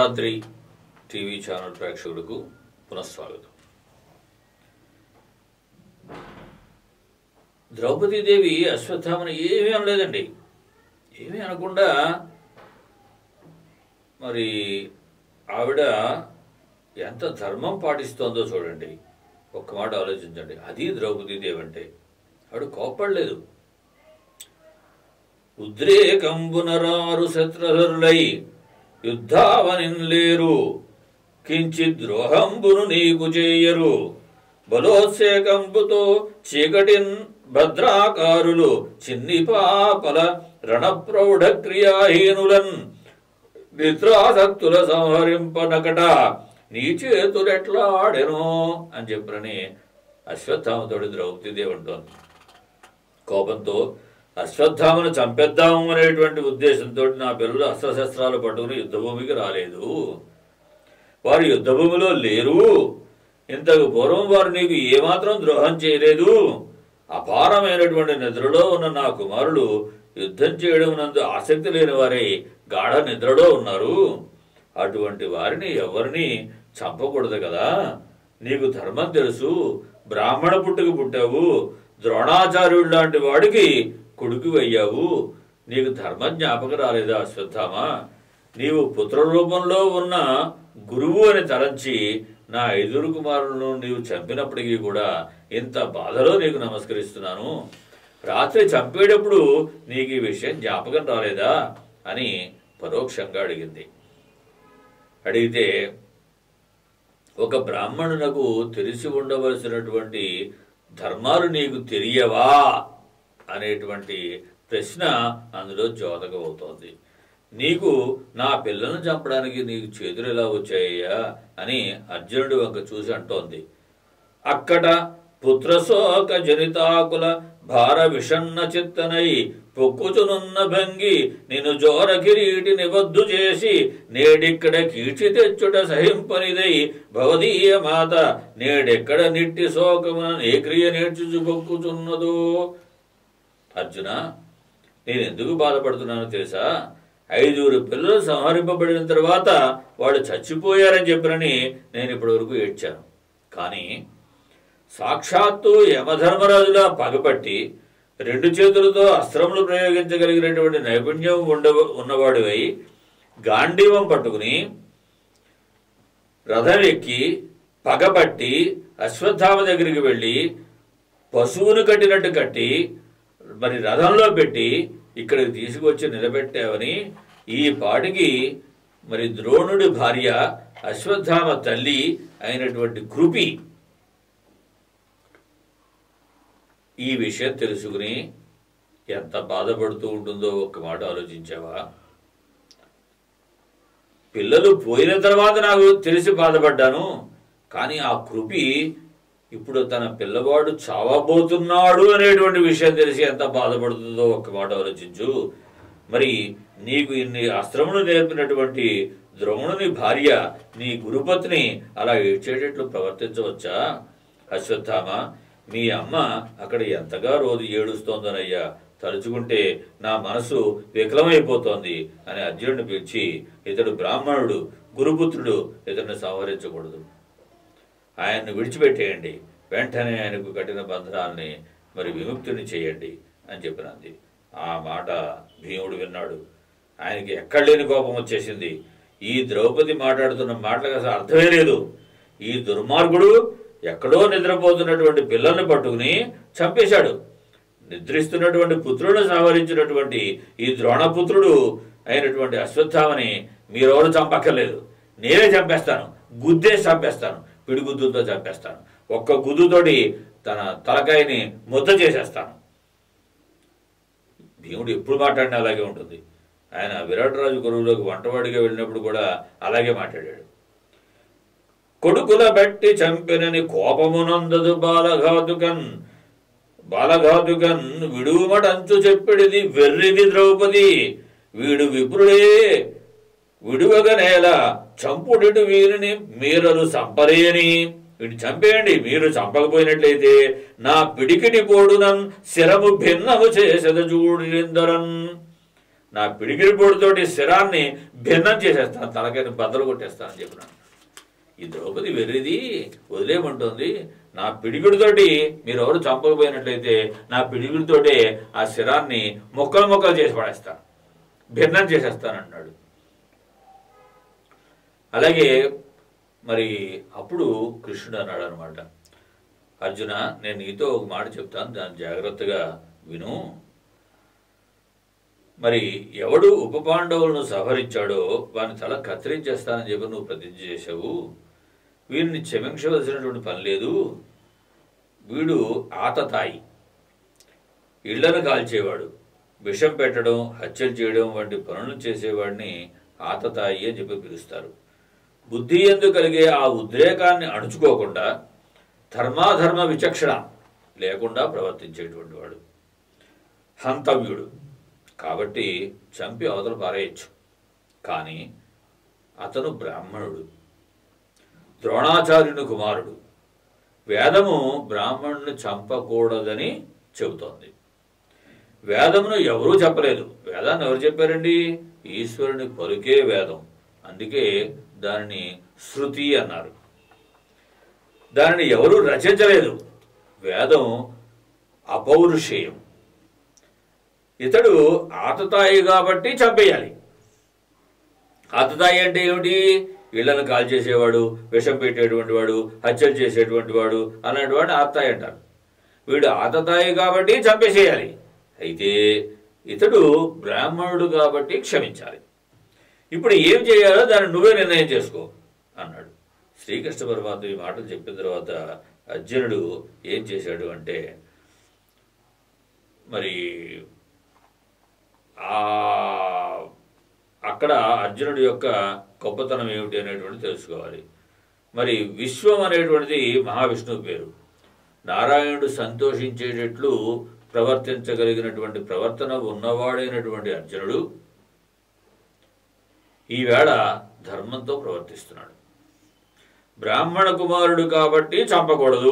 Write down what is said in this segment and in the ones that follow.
Simhadri TV channel ప్రేక్షకులకు పునఃస్వాగతం ద్రౌపదీదేవి అశ్వత్థామని ఏమీ అనలేదండి ఏమీ అనకుండా మరి ఆవిడ ఎంత ధర్మం పాటిస్తోందో చూడండి ఒక్క మాట ఆలోచించండి అది ద్రౌపదీదేవి అంటే ఆవిడ కోప్పడలేదు ఉద్రేకంబునరారు శత్రుహరులై యుద్ధావనిన్లేరు కించిత్ ద్రోహంబును నీకు చేయరు బలోత్సేకంబుతో చీకటిన్ భద్రాకారులు చిన్ని పాపల రణప్రౌఢ క్రియాహీనులన్ నిద్రాసక్తుల సంహరింపనకట నీ చేతులెట్లాడెనో అని చెప్పని అశ్వత్థామతోడి ద్రౌపదీదేవి అంటోంది కోపంతో అశ్వత్థామను చంపేద్దాము అనేటువంటి ఉద్దేశంతో నా పిల్లలు అస్త్రశస్త్రాలు పట్టుకుని యుద్ధభూమికి రాలేదు వారు యుద్ధభూమిలో లేరు ఇంతకు పూర్వం వారు నీకు ఏమాత్రం ద్రోహం చేయలేదు అపారమైనటువంటి నిద్రలో ఉన్న నా కుమారులు యుద్ధం చేయడం నందు ఆసక్తి లేని వారే గాఢ నిద్రలో ఉన్నారు అటువంటి వారిని ఎవరిని చంపకూడదు కదా నీకు ధర్మం తెలుసు బ్రాహ్మణ పుట్టుకు పుట్టావు ద్రోణాచార్యుడు లాంటి వాడికి కొడుకు అయ్యావు నీకు ధర్మం జ్ఞాపకం రాలేదా అశ్వత్థామ నీవు పుత్ర రూపంలో ఉన్న గురువు అని తలంచి నా ఎదురు కుమారులను నీవు చంపినప్పటికీ కూడా ఇంత బాధలో నీకు నమస్కరిస్తున్నాను రాత్రి చంపేటప్పుడు నీకు ఈ విషయం జ్ఞాపకం రాలేదా అని పరోక్షంగా అడిగింది అడిగితే ఒక బ్రాహ్మణునకు తెలిసి ఉండవలసినటువంటి ధర్మాలు నీకు తెలియవా అనేటువంటి ప్రశ్న అందులో జోదకమవుతోంది నీకు నా పిల్లలను చంపడానికి నీకు చేతులు ఎలా వచ్చాయ్యా అని అర్జునుడి వంక చూసి అంటోంది అక్కడ పుత్రశోక జనితాకుల భార విషన్న చిత్తనై పొక్కుచునున్న భంగి నిన్ను జోర కిరీటి నిబద్దు చేసి నేడిక్కడ కీర్చి తెచ్చుట సహింపనిదై భవదీయ మాత నేడెక్కడ నిట్టి శోకమున నే క్రియ నేర్చుచు పొక్కుచున్నదో అర్జున నేను ఎందుకు బాధపడుతున్నానో తెలుసా ఐదుగురు పిల్లలు సంహరింపబడిన తర్వాత వాడు చచ్చిపోయారని చెప్పినని నేను ఇప్పటివరకు ఏడ్చాను కానీ సాక్షాత్తు యమధర్మరాజులా పగపట్టి రెండు చేతులతో అస్త్రములు ప్రయోగించగలిగినటువంటి నైపుణ్యం ఉండ ఉన్నవాడివై గాంధీవం పట్టుకుని రథం ఎక్కి పగపట్టి అశ్వత్థామ దగ్గరికి వెళ్ళి పశువును కట్టినట్టు కట్టి మరి రథంలో పెట్టి ఇక్కడికి తీసుకొచ్చి నిలబెట్టావని ఈ పాటికి మరి ద్రోణుడి భార్య అశ్వత్థామ తల్లి అయినటువంటి కృపి ఈ విషయం తెలుసుకుని ఎంత బాధపడుతూ ఉంటుందో ఒక్క మాట ఆలోచించావా పిల్లలు పోయిన తర్వాత నాకు తెలిసి బాధపడ్డాను కానీ ఆ కృపి ఇప్పుడు తన పిల్లవాడు చావబోతున్నాడు అనేటువంటి విషయం తెలిసి ఎంత బాధపడుతుందో ఒక్క మాట ఆలోచించు మరి నీకు ఇన్ని అస్త్రములు నేర్పినటువంటి ద్రోణుని భార్య నీ గురుపత్ని అలా ఏడ్చేటట్లు ప్రవర్తించవచ్చా అశ్వత్థామ మీ అమ్మ అక్కడ ఎంతగా రోజు ఏడుస్తోందనయ్యా తలుచుకుంటే నా మనసు వికలమైపోతోంది అని అర్జునుడిని పిలిచి ఇతడు బ్రాహ్మణుడు గురుపుత్రుడు ఇతడిని సంహరించకూడదు ఆయన్ను విడిచిపెట్టేయండి వెంటనే ఆయనకు కఠిన బంధనాల్ని మరి విముక్తిని చేయండి అని చెప్పినది ఆ మాట భీముడు విన్నాడు ఆయనకి ఎక్కడ లేని కోపం వచ్చేసింది ఈ ద్రౌపది మాట్లాడుతున్న మాటలకు అసలు అర్థమే లేదు ఈ దుర్మార్గుడు ఎక్కడో నిద్రపోతున్నటువంటి పిల్లల్ని పట్టుకుని చంపేశాడు నిద్రిస్తున్నటువంటి పుత్రులను సంహరించినటువంటి ఈ ద్రోణపుత్రుడు అయినటువంటి అశ్వత్థామని మీరెవరు చంపక్కర్లేదు నేనే చంపేస్తాను గుద్దే చంపేస్తాను పిడిగుద్దుతో చంపేస్తాను ఒక్క గుద్దుతోటి తన తలకాయని ముద్ద చేసేస్తాను భీముడు ఎప్పుడు మాట్లాడినా అలాగే ఉంటుంది ఆయన విరాటరాజు కొరువులోకి వంటవాడిగా వెళ్ళినప్పుడు కూడా అలాగే మాట్లాడాడు కొడుకుల బట్టి చంపినని కోపమునందదు బాలఘాతుకన్ బాలఘాతుకన్ విడుమటంచు చెప్పిడిది వెర్రిది ద్రౌపది వీడు విప్రుడే విడువగ నేల చంపుడిటు వీరిని మీరలు సంపరేయని వీడిని చంపేయండి మీరు చంపకపోయినట్లయితే నా పిడికిటి పోడునన్ శిరము భిన్నము చేసెద చూడిందరన్ నా పిడిగిరి పొడితోటి శిరాన్ని భిన్నం చేసేస్తాను తలకైన బద్దలు కొట్టేస్తానని చెప్పినాను ఈ ద్రౌపది వెర్రిది వదిలేయమంటుంది నా పిడిగుడితోటి మీరు ఎవరు చంపకపోయినట్లయితే నా పిడిగుడితోటే ఆ శిరాన్ని మొక్కలు మొక్కలు చేసి పడేస్తాను భిన్నం చేసేస్తానన్నాడు అలాగే మరి అప్పుడు కృష్ణుడు అన్నాడు అనమాట అర్జున నేను నీతో ఒక మాట చెప్తాను దాన్ని జాగ్రత్తగా విను మరి ఎవడు ఉప పాండవులను సహరించాడో వాని తల కత్తిరించేస్తానని చెప్పి నువ్వు ప్రతిజ్ఞ చేశావు వీరిని క్షమించవలసినటువంటి పని లేదు వీడు ఆతతాయి ఇళ్లను కాల్చేవాడు విషం పెట్టడం హత్యలు చేయడం వంటి పనులు చేసేవాడిని ఆతతాయి అని చెప్పి పిలుస్తారు బుద్ధి ఎందు కలిగే ఆ ఉద్రేకాన్ని అణుచుకోకుండా ధర్మాధర్మ విచక్షణ లేకుండా ప్రవర్తించేటువంటి వాడు హంతవ్యుడు కాబట్టి చంపి అవతల పారేయచ్చు కానీ అతను బ్రాహ్మణుడు ద్రోణాచార్యుని కుమారుడు వేదము బ్రాహ్మణుని చంపకూడదని చెబుతోంది వేదమును ఎవరూ చెప్పలేదు వేదాన్ని ఎవరు చెప్పారండి ఈశ్వరుని పలుకే వేదం అందుకే దానిని శృతి అన్నారు దానిని ఎవరూ రచించలేదు వేదం అపౌరుషేయం ఇతడు ఆతతాయి కాబట్టి చంపేయాలి ఆతతాయి అంటే ఏమిటి ఇళ్లను కాల్ చేసేవాడు విషం పెట్టేటువంటి వాడు హత్యలు చేసేటువంటి వాడు అలాంటి వాడు ఆతతాయి అంటారు వీడు ఆతతాయి కాబట్టి చంపేసేయాలి అయితే ఇతడు బ్రాహ్మణుడు కాబట్టి క్షమించాలి ఇప్పుడు ఏం చేయాలో దాన్ని నువ్వే నిర్ణయం చేసుకో అన్నాడు శ్రీకృష్ణ పరమాత్మ ఈ మాటలు చెప్పిన తర్వాత అర్జునుడు ఏం చేశాడు అంటే మరి ఆ అక్కడ అర్జునుడి యొక్క గొప్పతనం ఏమిటి అనేటువంటి తెలుసుకోవాలి మరి విశ్వం అనేటువంటిది మహావిష్ణువు పేరు నారాయణుడు సంతోషించేటట్లు ప్రవర్తించగలిగినటువంటి ప్రవర్తన ఉన్నవాడైనటువంటి అర్జునుడు ఈవేళ ధర్మంతో ప్రవర్తిస్తున్నాడు బ్రాహ్మణ కుమారుడు కాబట్టి చంపకూడదు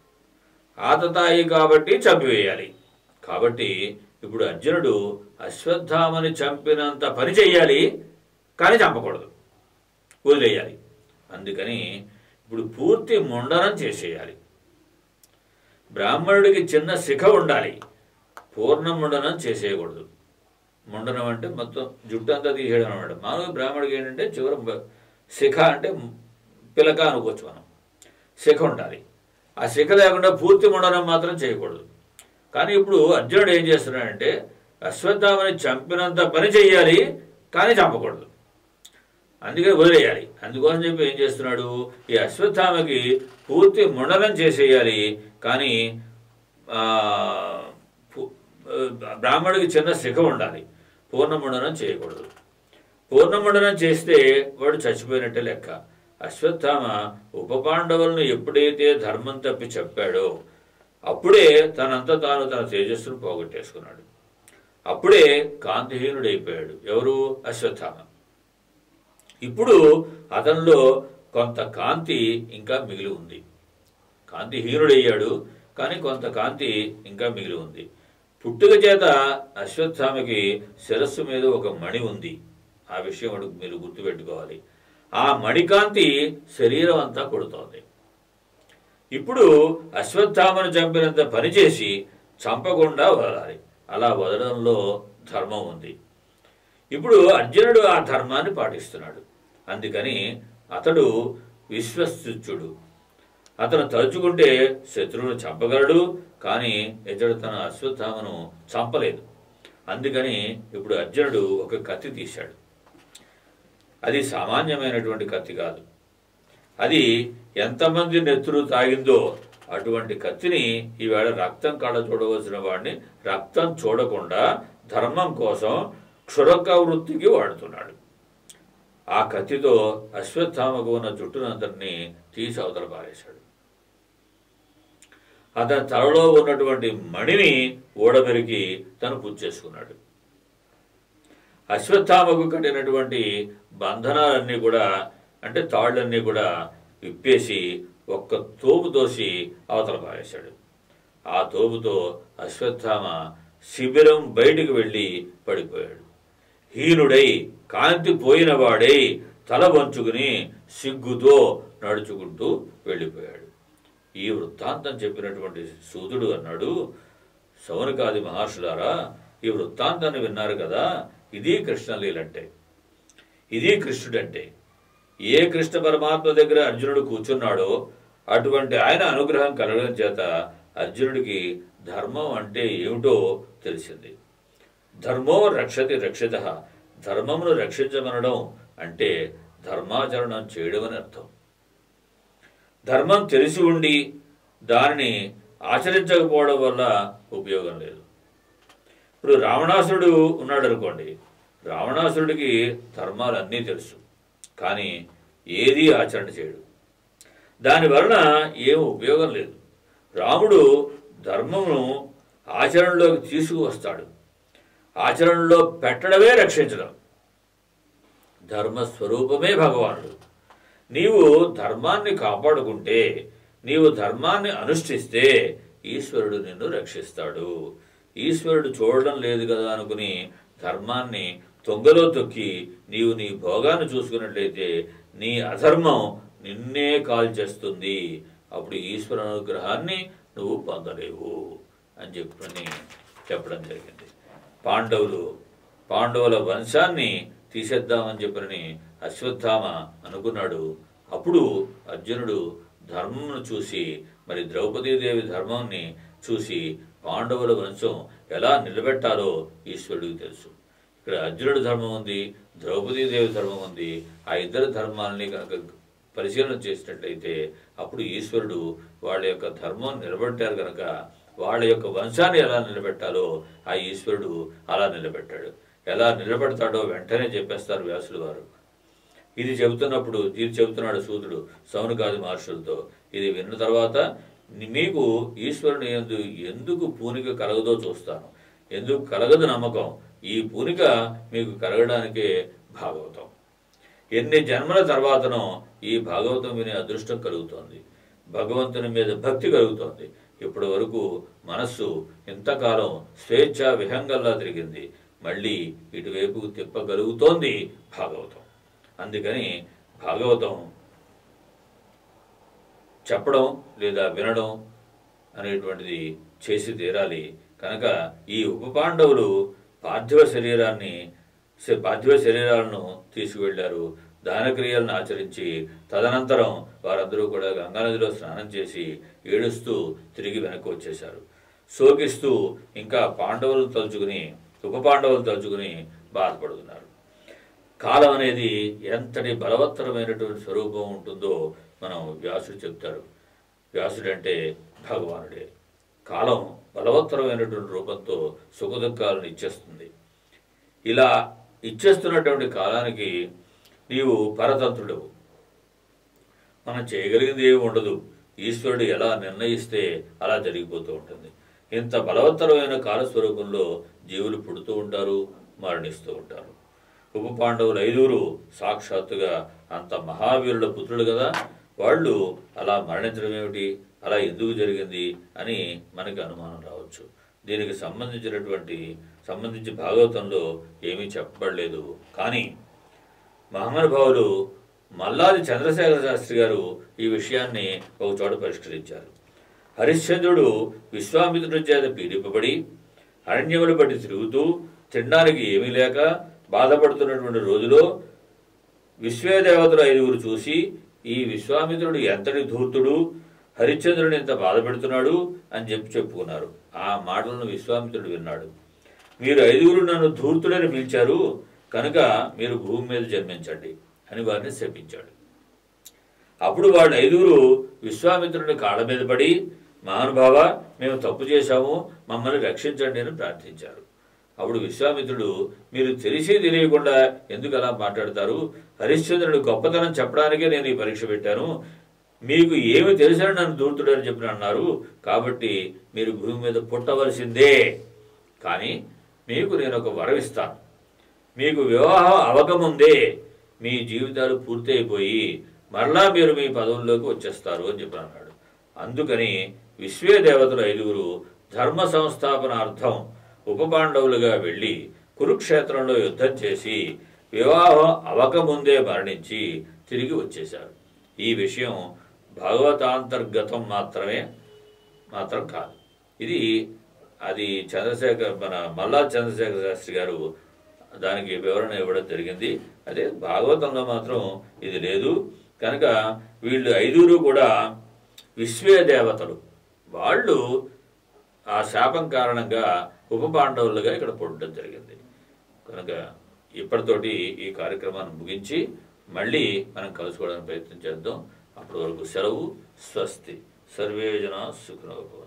ఆతతాయి కాబట్టి చంపివేయాలి కాబట్టి ఇప్పుడు అర్జునుడు అశ్వత్థామని చంపినంత పని చెయ్యాలి కానీ చంపకూడదు వదిలేయాలి అందుకని ఇప్పుడు పూర్తి ముండనం చేసేయాలి బ్రాహ్మణుడికి చిన్న శిఖ ఉండాలి పూర్ణ ముండనం చేసేయకూడదు ముండనం అంటే మొత్తం జుట్టు అంతా తీసేయడం అనమాట మామూలుగా బ్రాహ్మడికి ఏంటంటే చివరి బ- శిఖ అంటే పిలక అనుకోవచ్చు మనం శిఖ ఉండాలి ఆ శిఖ లేకుండా పూర్తి ముండనం మాత్రం చేయకూడదు కానీ ఇప్పుడు అర్జునుడు ఏం చేస్తున్నాడంటే అశ్వత్థామని చంపినంత పని చెయ్యాలి కానీ చంపకూడదు అందుకే వదిలేయాలి అందుకోసం చెప్పి ఏం చేస్తున్నాడు ఈ అశ్వత్థామకి పూర్తి ముండనం చేసేయాలి కానీ ఆ, పు- ఆ, బ్రాహ్మణుడికి చిన్న శిఖ ఉండాలి పూర్ణముండనం చేయకూడదు పూర్ణముండనం చేస్తే వాడు చచ్చిపోయినట్టే లెక్క అశ్వత్థామ ఉప పాండవులను ఎప్పుడైతే ధర్మం తప్పి చెప్పాడో అప్పుడే తనంత తాను తన తేజస్సును పోగొట్టేసుకున్నాడు అప్పుడే కాంతిహీనుడైపోయాడు ఎవరు అశ్వత్థామ ఇప్పుడు అతనిలో కొంత కాంతి ఇంకా మిగిలి ఉంది కాంతిహీనుడయ్యాడు కానీ కొంత కాంతి ఇంకా మిగిలి ఉంది పుట్టుక చేత అశ్వత్థామకి శిరస్సు మీద ఒక మణి ఉంది ఆ విషయం ఒకటి మీరు గుర్తుపెట్టుకోవాలి ఆ మణికాంతి శరీరం అంతా కొడుతోంది ఇప్పుడు అశ్వత్థామను చంపినంత పనిచేసి చంపకుండా వదలాలి అలా వదలడంలో ధర్మం ఉంది ఇప్పుడు అర్జునుడు ఆ ధర్మాన్ని పాటిస్తున్నాడు అందుకని అతడు విశ్వస్తుత్యుడు అతను తలుచుకుంటే శత్రువును చంపగలడు కానీ ఇతడు తన అశ్వత్థామను చంపలేదు అందుకని ఇప్పుడు అర్జునుడు ఒక కత్తి తీశాడు అది సామాన్యమైనటువంటి కత్తి కాదు అది ఎంతమంది నెత్తురు తాగిందో అటువంటి కత్తిని ఈవేళ రక్తం కళ్ళ చూడవలసిన వాడిని రక్తం చూడకుండా ధర్మం కోసం క్షురక వృత్తికి వాడుతున్నాడు ఆ కత్తితో అశ్వత్థామకు ఉన్న జుట్టునంతటిని తీసి అవతల పారేశాడు అతని తలలో ఉన్నటువంటి మణిని ఓడబెరికి తను పుచ్చేసుకున్నాడు అశ్వత్థామకు కట్టినటువంటి బంధనాలన్నీ కూడా అంటే తాళ్ళన్నీ కూడా విప్పేసి ఒక్క తోపు తోసి అవతల పారేశాడు ఆ తోపుతో అశ్వత్థామ శిబిరం బయటికి వెళ్ళి పడిపోయాడు హీనుడై కాంతి పోయినవాడై తల వంచుకుని సిగ్గుతో నడుచుకుంటూ వెళ్ళిపోయాడు ఈ వృత్తాంతం చెప్పినటువంటి సూదుడు అన్నాడు సౌనకాది మహర్షులారా ఈ వృత్తాంతాన్ని విన్నారు కదా ఇది కృష్ణలీలంటే ఇది కృష్ణుడంటే ఏ కృష్ణ పరమాత్మ దగ్గర అర్జునుడు కూర్చున్నాడో అటువంటి ఆయన అనుగ్రహం కలగడం చేత అర్జునుడికి ధర్మం అంటే ఏమిటో తెలిసింది ధర్మో రక్షతి రక్షిత ధర్మమును రక్షించమనడం అంటే ధర్మాచరణం చేయడం అని అర్థం ధర్మం తెలిసి ఉండి దానిని ఆచరించకపోవడం వల్ల ఉపయోగం లేదు ఇప్పుడు రావణాసురుడు ఉన్నాడు అనుకోండి రావణాసురుడికి ధర్మాలు అన్నీ తెలుసు కానీ ఏదీ ఆచరణ చేయడు దానివలన ఏం ఉపయోగం లేదు రాముడు ధర్మమును ఆచరణలోకి తీసుకువస్తాడు ఆచరణలో పెట్టడమే రక్షించడం ధర్మస్వరూపమే భగవానుడు నీవు ధర్మాన్ని కాపాడుకుంటే నీవు ధర్మాన్ని అనుష్ఠిస్తే ఈశ్వరుడు నిన్ను రక్షిస్తాడు ఈశ్వరుడు చూడడం లేదు కదా అనుకుని ధర్మాన్ని తొంగలో తొక్కి నీవు నీ భోగాన్ని చూసుకున్నట్లయితే నీ అధర్మం నిన్నే కాల్చేస్తుంది అప్పుడు ఈశ్వర అనుగ్రహాన్ని నువ్వు పొందలేవు అని చెప్పని చెప్పడం జరిగింది పాండవులు పాండవుల వంశాన్ని తీసేద్దామని చెప్పని అశ్వత్థామ అనుకున్నాడు అప్పుడు అర్జునుడు ధర్మమును చూసి మరి ద్రౌపదీదేవి ధర్మాన్ని చూసి పాండవుల వంశం ఎలా నిలబెట్టాలో ఈశ్వరుడికి తెలుసు ఇక్కడ అర్జునుడి ధర్మం ఉంది ద్రౌపదీదేవి ధర్మం ఉంది ఆ ఇద్దరు ధర్మాలని కనుక పరిశీలన చేసినట్లయితే అప్పుడు ఈశ్వరుడు వాళ్ళ యొక్క ధర్మం నిలబెట్టారు కనుక వాళ్ళ యొక్క వంశాన్ని ఎలా నిలబెట్టాలో ఆ ఈశ్వరుడు అలా నిలబెట్టాడు ఎలా నిలబెడతాడో వెంటనే చెప్పేస్తారు వ్యాసులు వారు ఇది చెబుతున్నప్పుడు ఇది చెబుతున్నాడు సూదుడు సౌనకాది మహర్షులతో ఇది విన్న తర్వాత ని- మీకు ఈశ్వరుని ఎందు ఎందుకు పూనిక కలగదో చూస్తాను ఎందుకు కలగదు నమ్మకం ఈ పూనిక మీకు కలగడానికే భాగవతం ఎన్ని జన్మల తర్వాతనో ఈ భాగవతం వినే అదృష్టం కలుగుతోంది భగవంతుని మీద భక్తి కలుగుతోంది ఇప్పటి వరకు మనస్సు ఇంతకాలం స్వేచ్ఛ విహంగల్లా తిరిగింది మళ్ళీ ఇటువైపుకు తిప్పగలుగుతోంది భాగవతం అందుకని భాగవతం చెప్పడం లేదా వినడం అనేటువంటిది చేసి తీరాలి కనుక ఈ ఉప పాండవులు పార్థివ శరీరాన్ని శ- పార్థివ శరీరాలను తీసుకువెళ్లారు దానక్రియలను ఆచరించి తదనంతరం వారందరూ కూడా గంగానదిలో స్నానం చేసి ఏడుస్తూ తిరిగి వెనక్కి వచ్చేశారు శోకిస్తూ ఇంకా పాండవులను తలుచుకుని ఉప పాండవులను తలుచుకుని బాధపడుతున్నారు కాలం అనేది ఎంతటి బలవత్తరమైనటువంటి స్వరూపం ఉంటుందో మనం వ్యాసుడు చెప్తారు వ్యాసుడు అంటే భగవానుడే కాలం బలవత్తరమైనటువంటి రూపంతో సుఖదుఖాలను ఇచ్చేస్తుంది ఇలా ఇచ్చేస్తున్నటువంటి కాలానికి నీవు పరతంత్రుడు మనం చేయగలిగింది ఏమి ఉండదు ఈశ్వరుడు ఎలా నిర్ణయిస్తే అలా జరిగిపోతూ ఉంటుంది ఇంత బలవత్తరమైన కాలస్వరూపంలో జీవులు పుడుతూ ఉంటారు మరణిస్తూ ఉంటారు ఉప పాండవులు ఐదుగురు సాక్షాత్తుగా అంత మహావీరుల పుత్రులు కదా వాళ్ళు అలా మరణించడం ఏమిటి అలా ఎందుకు జరిగింది అని మనకి అనుమానం రావచ్చు దీనికి సంబంధించినటువంటి సంబంధించి భాగవతంలో ఏమీ చెప్పబడలేదు కానీ మహానుభావులు మల్లాది చంద్రశేఖర శాస్త్రి గారు ఈ విషయాన్ని ఒక చోట పరిష్కరించారు హరిశ్చంద్రుడు విశ్వామిత్రుడి చేత పీడింపబడి అరణ్యములు బట్టి తిరుగుతూ తినడానికి ఏమీ లేక బాధపడుతున్నటువంటి రోజులో విశ్వేదేవతలు ఐదుగురు చూసి ఈ విశ్వామిత్రుడు ఎంతటి ధూర్తుడు హరిశ్చంద్రుని ఎంత బాధ పెడుతున్నాడు అని చెప్పి చెప్పుకున్నారు ఆ మాటలను విశ్వామిత్రుడు విన్నాడు మీరు ఐదుగురు నన్ను ధూర్తుడని పిలిచారు కనుక మీరు భూమి మీద జన్మించండి అని వారిని శపించాడు అప్పుడు వాళ్ళు ఐదుగురు విశ్వామిత్రుని కాళ్ళ మీద పడి మహానుభావ మేము తప్పు చేశాము మమ్మల్ని రక్షించండి అని ప్రార్థించారు అప్పుడు విశ్వామిత్రుడు మీరు తెలిసి తెలియకుండా ఎందుకు అలా మాట్లాడతారు హరిశ్చంద్రుడు గొప్పతనం చెప్పడానికే నేను ఈ పరీక్ష పెట్టాను మీకు ఏమి తెలిసిన నన్ను దూర్తుడని చెప్పి అన్నారు కాబట్టి మీరు భూమి మీద పుట్టవలసిందే కానీ మీకు నేను ఒక వరం ఇస్తాను మీకు వివాహం అవకముందే మీ జీవితాలు పూర్తి అయిపోయి మరలా మీరు మీ పదవుల్లోకి వచ్చేస్తారు అని చెప్పి అన్నాడు అందుకని విశ్వే దేవతలు ఐదుగురు ధర్మ సంస్థాపనార్థం ఉపపాండవులుగా వెళ్ళి కురుక్షేత్రంలో యుద్ధం చేసి వివాహం అవకముందే మరణించి తిరిగి వచ్చేశారు ఈ విషయం భగవతాంతర్గతం మాత్రమే మాత్రం కాదు ఇది అది చంద్రశేఖర్ మన మల్లా చంద్రశేఖర శాస్త్రి గారు దానికి వివరణ ఇవ్వడం జరిగింది అదే భాగవతంలో మాత్రం ఇది లేదు కనుక వీళ్ళు ఐదుగురు కూడా విశ్వే దేవతలు వాళ్ళు ఆ శాపం కారణంగా ఉప పాండవులుగా ఇక్కడ పుట్టడం జరిగింది కనుక ఇప్పటితోటి ఈ కార్యక్రమాన్ని ముగించి మళ్ళీ మనం కలుసుకోవడానికి ప్రయత్నం చేద్దాం అప్పటి వరకు సెలవు స్వస్తి సర్వే జన సుఖనోభవ